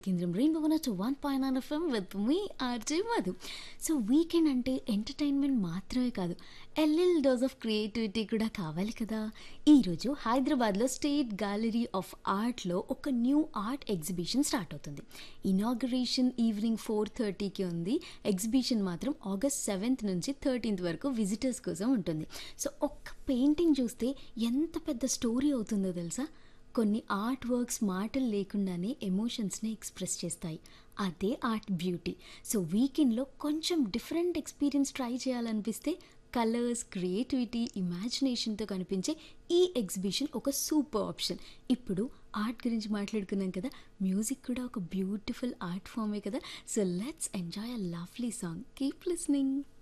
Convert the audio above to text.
కేంద్రం rainbow two one point nine FM with me RJ Madhu so weekend అంటే entertainment మాత్రమే కాదు ఎల్ఎల్ డోస్ ఆఫ్ క్రియేటివిటీ కూడా కావాలి కదా ఈరోజు హైదరాబాద్లో స్టేట్ గ్యాలరీ ఆఫ్ ఆర్ట్లో ఒక న్యూ ఆర్ట్ ఎగ్జిబిషన్ స్టార్ట్ అవుతుంది ఇనాగరేషన్ ఈవినింగ్ ఫోర్ థర్టీకి ఉంది ఎగ్జిబిషన్ మాత్రం ఆగస్ట్ సెవెంత్ నుంచి థర్టీన్త్ వరకు విజిటర్స్ కోసం ఉంటుంది సో ఒక్క పెయింటింగ్ చూస్తే ఎంత పెద్ద స్టోరీ అవుతుందో తెలుసా కొన్ని ఆర్ట్ వర్క్స్ మాటలు లేకుండానే ఎమోషన్స్ని ఎక్స్ప్రెస్ చేస్తాయి అదే ఆర్ట్ బ్యూటీ సో వీకెండ్లో కొంచెం డిఫరెంట్ ఎక్స్పీరియన్స్ ట్రై చేయాలనిపిస్తే కలర్స్ క్రియేటివిటీ ఇమాజినేషన్తో కనిపించే ఈ ఎగ్జిబిషన్ ఒక సూపర్ ఆప్షన్ ఇప్పుడు ఆర్ట్ గురించి మాట్లాడుకున్నాం కదా మ్యూజిక్ కూడా ఒక బ్యూటిఫుల్ ఆర్ట్ ఫామే కదా so let's enjoy a lovely song keep listening